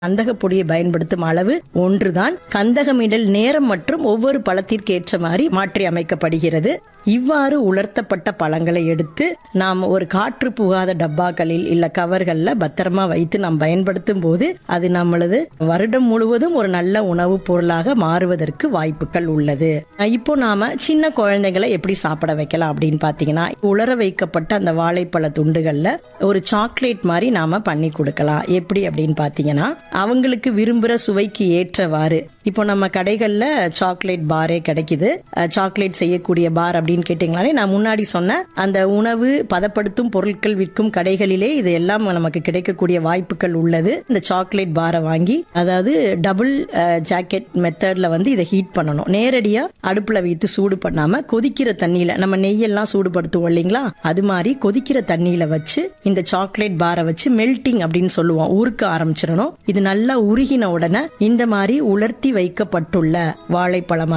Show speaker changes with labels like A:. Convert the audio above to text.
A: கந்தக பொடியை பயன்படுத்தும் அளவு ஒன்றுதான் கந்தகமிடல் நேரம் மற்றும் ஒவ்வொரு பழத்திற்கு ஏற்ற மாதிரி மாற்றி அமைக்கப்படுகிறது இவ்வாறு உலர்த்தப்பட்ட பழங்களை எடுத்து நாம் ஒரு காற்று புகாத டப்பாக்களில் இல்ல கவர்கள்ல பத்திரமா வைத்து நாம் பயன்படுத்தும் போது அது நம்மளது வருடம் முழுவதும் ஒரு நல்ல உணவுப் பொருளாக மாறுவதற்கு வாய்ப்புகள் உள்ளது அஹ் இப்போ நாம சின்ன குழந்தைகளை எப்படி சாப்பிட வைக்கலாம் அப்படின்னு பாத்தீங்கன்னா உலர வைக்கப்பட்ட அந்த வாழைப்பழ துண்டுகள்ல ஒரு சாக்லேட் மாதிரி நாம பண்ணி கொடுக்கலாம் எப்படி அப்படின்னு பாத்தீங்கன்னா அவங்களுக்கு விரும்புற சுவைக்கு ஏற்றவாறு இப்போ நம்ம கடைகள்ல சாக்லேட் பாரே கிடைக்குது அஹ் சாக்லேட் செய்யக்கூடிய பார் அப்படின்னு கேட்டீங்களாலே நான் முன்னாடி சொன்ன அந்த உணவு பதப்படுத்தும் பொருட்கள் விற்கும் கடைகளிலே இது எல்லாம் நமக்கு கிடைக்கக்கூடிய வாய்ப்புகள் உள்ளது இந்த சாக்லேட் பாரை வாங்கி அதாவது டபுள் ஜாக்கெட் மெத்தட்ல வந்து இதை ஹீட் பண்ணணும் நேரடியா அடுப்புல வைத்து சூடு பண்ணாம கொதிக்கிற தண்ணியில நம்ம நெய்யெல்லாம் சூடுபடுத்துவோம் இல்லைங்களா அது மாதிரி கொதிக்கிற தண்ணியில வச்சு இந்த சாக்லேட் பாரை வச்சு மெல்டிங் அப்படின்னு சொல்லுவோம் உருக்க ஆரம்பிச்சிடணும் இது நல்லா உருகின உடனே இந்த மாதிரி உலர்த்தி வைக்கப்பட்டுள்ள வாழைப்பழம்